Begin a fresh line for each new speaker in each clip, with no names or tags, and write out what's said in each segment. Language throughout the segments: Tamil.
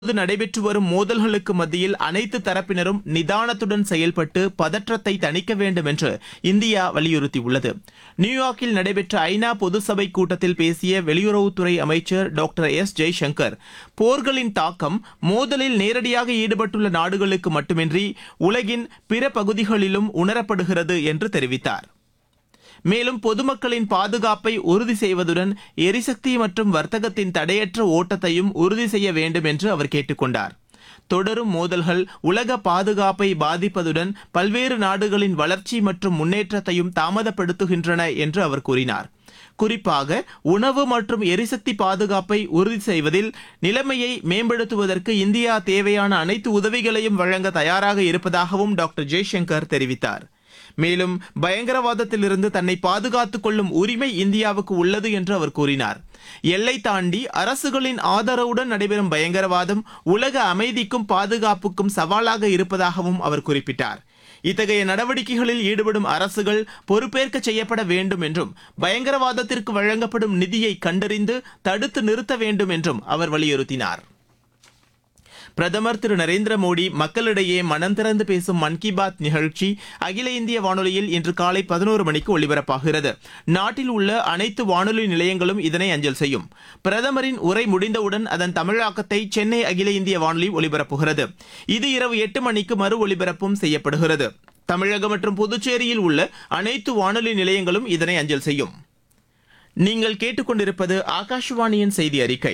தற்போது நடைபெற்று வரும் மோதல்களுக்கு மத்தியில் அனைத்து தரப்பினரும் நிதானத்துடன் செயல்பட்டு பதற்றத்தை தணிக்க வேண்டும் என்று இந்தியா வலியுறுத்தியுள்ளது நியூயார்க்கில் நடைபெற்ற ஐநா பொதுசபை கூட்டத்தில் பேசிய வெளியுறவுத்துறை அமைச்சர் டாக்டர் எஸ் ஜெய்சங்கர் போர்களின் தாக்கம் மோதலில் நேரடியாக ஈடுபட்டுள்ள நாடுகளுக்கு மட்டுமின்றி உலகின் பிற பகுதிகளிலும் உணரப்படுகிறது என்று தெரிவித்தார் மேலும் பொதுமக்களின் பாதுகாப்பை உறுதி செய்வதுடன் எரிசக்தி மற்றும் வர்த்தகத்தின் தடையற்ற ஓட்டத்தையும் உறுதி செய்ய வேண்டும் என்று அவர் கேட்டுக்கொண்டார் தொடரும் மோதல்கள் உலக பாதுகாப்பை பாதிப்பதுடன் பல்வேறு நாடுகளின் வளர்ச்சி மற்றும் முன்னேற்றத்தையும் தாமதப்படுத்துகின்றன என்று அவர் கூறினார் குறிப்பாக உணவு மற்றும் எரிசக்தி பாதுகாப்பை உறுதி செய்வதில் நிலைமையை மேம்படுத்துவதற்கு இந்தியா தேவையான அனைத்து உதவிகளையும் வழங்க தயாராக இருப்பதாகவும் டாக்டர் ஜெய்சங்கர் தெரிவித்தார் மேலும் பயங்கரவாதத்திலிருந்து தன்னை பாதுகாத்துக் கொள்ளும் உரிமை இந்தியாவுக்கு உள்ளது என்று அவர் கூறினார் எல்லை தாண்டி அரசுகளின் ஆதரவுடன் நடைபெறும் பயங்கரவாதம் உலக அமைதிக்கும் பாதுகாப்புக்கும் சவாலாக இருப்பதாகவும் அவர் குறிப்பிட்டார் இத்தகைய நடவடிக்கைகளில் ஈடுபடும் அரசுகள் பொறுப்பேற்க செய்யப்பட வேண்டும் என்றும் பயங்கரவாதத்திற்கு வழங்கப்படும் நிதியை கண்டறிந்து தடுத்து நிறுத்த வேண்டும் என்றும் அவர் வலியுறுத்தினார் பிரதமர் திரு நரேந்திர மோடி மக்களிடையே மனம் திறந்து பேசும் மன் கி பாத் நிகழ்ச்சி அகில இந்திய வானொலியில் இன்று காலை பதினோரு மணிக்கு ஒலிபரப்பாகிறது நாட்டில் உள்ள அனைத்து வானொலி நிலையங்களும் இதனை அஞ்சல் செய்யும் பிரதமரின் உரை முடிந்தவுடன் அதன் தமிழாக்கத்தை சென்னை அகில இந்திய வானொலி ஒலிபரப்புகிறது இது இரவு எட்டு மணிக்கு மறு ஒலிபரப்பும் செய்யப்படுகிறது தமிழகம் மற்றும் புதுச்சேரியில் உள்ள அனைத்து வானொலி நிலையங்களும் இதனை அஞ்சல் செய்யும் நீங்கள் கேட்டுக்கொண்டிருப்பது ஆகாஷவாணியின் செய்தி அறிக்கை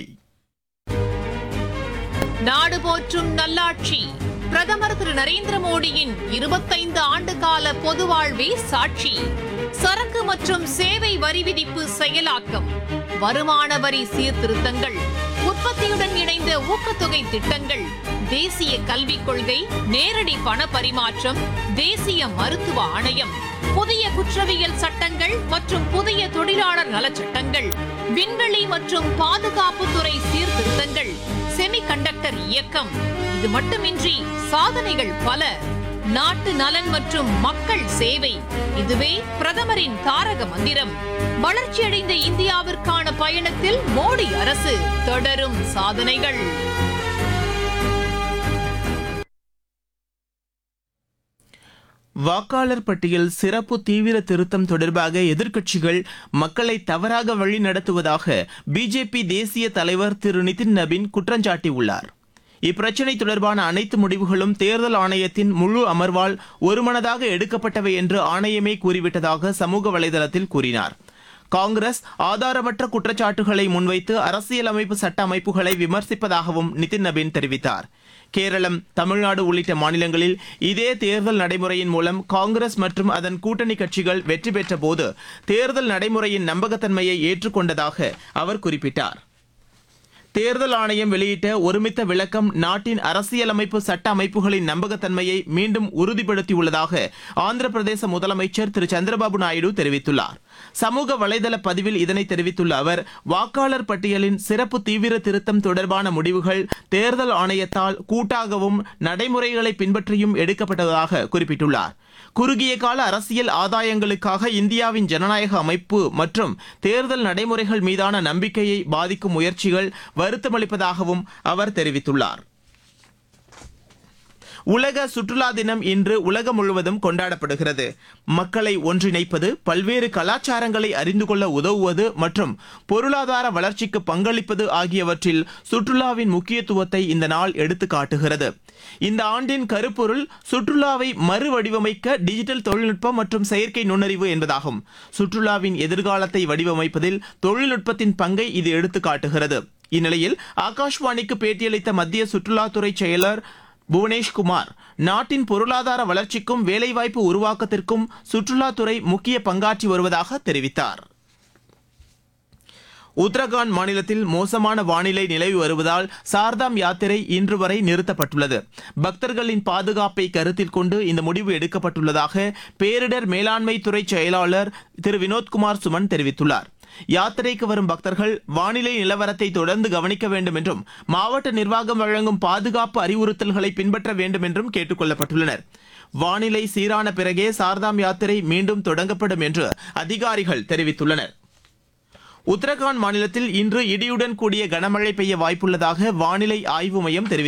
நாடு போற்றும் நல்லாட்சி பிரதமர் திரு நரேந்திர மோடியின் இருபத்தைந்து ஆண்டு கால பொது வாழ்வே சாட்சி சரக்கு மற்றும் சேவை வரி விதிப்பு செயலாக்கம் வருமான வரி சீர்திருத்தங்கள் உற்பத்தியுடன் இணைந்த ஊக்கத்தொகை திட்டங்கள் தேசிய கல்விக் கொள்கை நேரடி பண பரிமாற்றம் தேசிய மருத்துவ ஆணையம் புதிய குற்றவியல் சட்டங்கள் மற்றும் புதிய தொழிலாளர் நலச்சட்டங்கள் விண்வெளி மற்றும் பாதுகாப்புத்துறை சீர்திருத்தங்கள் செமிகண்டக்டர் இயக்கம் இது மட்டுமின்றி சாதனைகள் பல நாட்டு நலன் மற்றும் மக்கள் சேவை இதுவே பிரதமரின் தாரக மந்திரம் வளர்ச்சியடைந்த இந்தியாவிற்கான பயணத்தில் மோடி அரசு தொடரும் சாதனைகள்
வாக்காளர் பட்டியல் சிறப்பு தீவிர திருத்தம் தொடர்பாக எதிர்க்கட்சிகள் மக்களை தவறாக வழி நடத்துவதாக பிஜேபி தேசிய தலைவர் திரு நிதின் நபின் குற்றஞ்சாட்டியுள்ளார் இப்பிரச்சினை தொடர்பான அனைத்து முடிவுகளும் தேர்தல் ஆணையத்தின் முழு அமர்வால் ஒருமனதாக எடுக்கப்பட்டவை என்று ஆணையமே கூறிவிட்டதாக சமூக வலைதளத்தில் கூறினார் காங்கிரஸ் ஆதாரமற்ற குற்றச்சாட்டுகளை முன்வைத்து அரசியலமைப்பு சட்ட அமைப்புகளை விமர்சிப்பதாகவும் நிதின் நபீன் தெரிவித்தார் கேரளம் தமிழ்நாடு உள்ளிட்ட மாநிலங்களில் இதே தேர்தல் நடைமுறையின் மூலம் காங்கிரஸ் மற்றும் அதன் கூட்டணி கட்சிகள் வெற்றி பெற்ற போது தேர்தல் நடைமுறையின் நம்பகத்தன்மையை ஏற்றுக்கொண்டதாக அவர் குறிப்பிட்டார் தேர்தல் ஆணையம் வெளியிட்ட ஒருமித்த விளக்கம் நாட்டின் அரசியலமைப்பு சட்ட அமைப்புகளின் நம்பகத்தன்மையை மீண்டும் உறுதிப்படுத்தியுள்ளதாக ஆந்திர பிரதேச முதலமைச்சர் திரு சந்திரபாபு நாயுடு தெரிவித்துள்ளார் சமூக வலைதள பதிவில் இதனை தெரிவித்துள்ள அவர் வாக்காளர் பட்டியலின் சிறப்பு தீவிர திருத்தம் தொடர்பான முடிவுகள் தேர்தல் ஆணையத்தால் கூட்டாகவும் நடைமுறைகளை பின்பற்றியும் எடுக்கப்பட்டதாக குறிப்பிட்டுள்ளார் குறுகிய கால அரசியல் ஆதாயங்களுக்காக இந்தியாவின் ஜனநாயக அமைப்பு மற்றும் தேர்தல் நடைமுறைகள் மீதான நம்பிக்கையை பாதிக்கும் முயற்சிகள் வருத்தமளிப்பதாகவும் அவர் தெரிவித்துள்ளார் உலக சுற்றுலா தினம் இன்று உலகம் முழுவதும் கொண்டாடப்படுகிறது மக்களை ஒன்றிணைப்பது பல்வேறு கலாச்சாரங்களை அறிந்து கொள்ள உதவுவது மற்றும் பொருளாதார வளர்ச்சிக்கு பங்களிப்பது ஆகியவற்றில் சுற்றுலாவின் முக்கியத்துவத்தை இந்த நாள் எடுத்து காட்டுகிறது இந்த ஆண்டின் கருப்பொருள் சுற்றுலாவை மறுவடிவமைக்க டிஜிட்டல் தொழில்நுட்பம் மற்றும் செயற்கை நுண்ணறிவு என்பதாகும் சுற்றுலாவின் எதிர்காலத்தை வடிவமைப்பதில் தொழில்நுட்பத்தின் பங்கை இது எடுத்து காட்டுகிறது இந்நிலையில் ஆகாஷ்வாணிக்கு பேட்டியளித்த மத்திய சுற்றுலாத்துறை செயலர் புவனேஷ்குமார் நாட்டின் பொருளாதார வளர்ச்சிக்கும் வேலைவாய்ப்பு உருவாக்கத்திற்கும் சுற்றுலாத்துறை முக்கிய பங்காற்றி வருவதாக தெரிவித்தார் உத்தரகாண்ட் மாநிலத்தில் மோசமான வானிலை நிலவி வருவதால் சார்தாம் யாத்திரை இன்று வரை நிறுத்தப்பட்டுள்ளது பக்தர்களின் பாதுகாப்பை கருத்தில் கொண்டு இந்த முடிவு எடுக்கப்பட்டுள்ளதாக பேரிடர் மேலாண்மை துறை செயலாளர் திரு வினோத்குமார் சுமன் தெரிவித்துள்ளார் யாத்திரைக்கு வரும் பக்தர்கள் வானிலை நிலவரத்தை தொடர்ந்து கவனிக்க வேண்டும் என்றும் மாவட்ட நிர்வாகம் வழங்கும் பாதுகாப்பு அறிவுறுத்தல்களை பின்பற்ற வேண்டும் என்றும் கேட்டுக் கொள்ளப்பட்டுள்ளனர் வானிலை சீரான பிறகே சார்தாம் யாத்திரை மீண்டும் தொடங்கப்படும் என்று அதிகாரிகள் தெரிவித்துள்ளனர் உத்தரகாண்ட் மாநிலத்தில் இன்று இடியுடன் கூடிய கனமழை பெய்ய வாய்ப்புள்ளதாக வானிலை ஆய்வு மையம் தெரிவித்துள்ளது